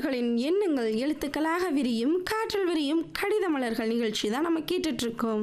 நேயர்களின் எண்ணங்கள் எழுத்துக்களாக விரியும் காற்றில் விரியும் கடித மலர்கள் நிகழ்ச்சி தான் நம்ம கேட்டுட்டு இருக்கோம்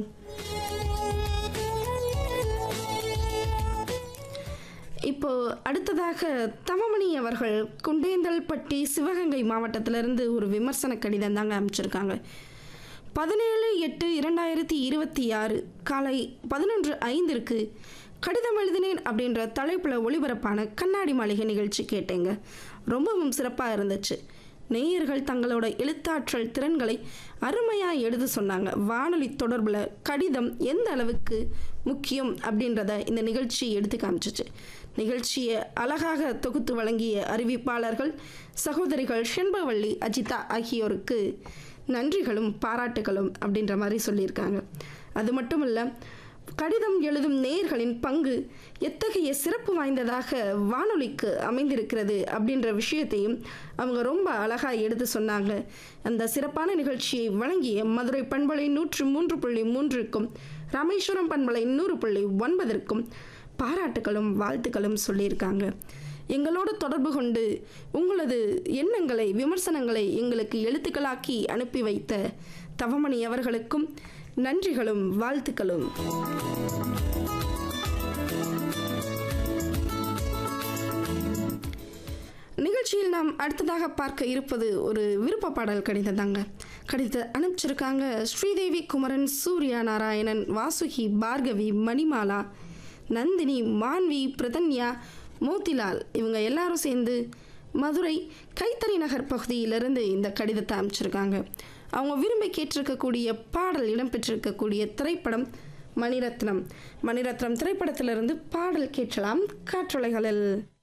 இப்போ அடுத்ததாக தவமணி அவர்கள் குண்டேந்தல்பட்டி சிவகங்கை மாவட்டத்திலிருந்து ஒரு விமர்சன கடிதம் தாங்க அமைச்சிருக்காங்க பதினேழு எட்டு இரண்டாயிரத்தி இருபத்தி ஆறு காலை பதினொன்று ஐந்திற்கு கடிதம் எழுதினேன் அப்படின்ற தலைப்பில் ஒளிபரப்பான கண்ணாடி மாளிகை நிகழ்ச்சி கேட்டேங்க ரொம்பவும் சிறப்பாக இருந்துச்சு நேயர்கள் தங்களோட எழுத்தாற்றல் திறன்களை அருமையாக எழுத சொன்னாங்க வானொலி தொடர்பில் கடிதம் எந்த அளவுக்கு முக்கியம் அப்படின்றத இந்த நிகழ்ச்சி எடுத்து காமிச்சிச்சு நிகழ்ச்சியை அழகாக தொகுத்து வழங்கிய அறிவிப்பாளர்கள் சகோதரிகள் செண்பவள்ளி அஜிதா ஆகியோருக்கு நன்றிகளும் பாராட்டுகளும் அப்படின்ற மாதிரி சொல்லியிருக்காங்க அது மட்டும் இல்லை கடிதம் எழுதும் நேயர்களின் பங்கு எத்தகைய சிறப்பு வாய்ந்ததாக வானொலிக்கு அமைந்திருக்கிறது அப்படின்ற விஷயத்தையும் அவங்க ரொம்ப அழகாக எடுத்து சொன்னாங்க அந்த சிறப்பான நிகழ்ச்சியை வழங்கிய மதுரை பண்பலை நூற்று மூன்று புள்ளி மூன்றுக்கும் ராமேஸ்வரம் பண்பலை நூறு புள்ளி ஒன்பதற்கும் பாராட்டுகளும் வாழ்த்துக்களும் சொல்லியிருக்காங்க எங்களோடு தொடர்பு கொண்டு உங்களது எண்ணங்களை விமர்சனங்களை எங்களுக்கு எழுத்துக்களாக்கி அனுப்பி வைத்த தவமணி அவர்களுக்கும் நன்றிகளும் வாழ்த்துக்களும் நிகழ்ச்சியில் நாம் அடுத்ததாக பார்க்க இருப்பது ஒரு விருப்ப பாடல் கடிதம் தாங்க கடிதத்தை அனுப்பிச்சிருக்காங்க ஸ்ரீதேவி குமரன் சூர்யா நாராயணன் வாசுகி பார்கவி மணிமாலா நந்தினி மான்வி பிரதன்யா மோத்திலால் இவங்க எல்லாரும் சேர்ந்து மதுரை கைத்தறி நகர் பகுதியிலிருந்து இந்த கடிதத்தை அமைச்சிருக்காங்க அவங்க விரும்பி கேட்டிருக்கக்கூடிய பாடல் இடம்பெற்றிருக்கக்கூடிய திரைப்படம் மணிரத்னம் மணிரத்னம் திரைப்படத்திலிருந்து பாடல் கேட்கலாம் காற்றொலைகளில்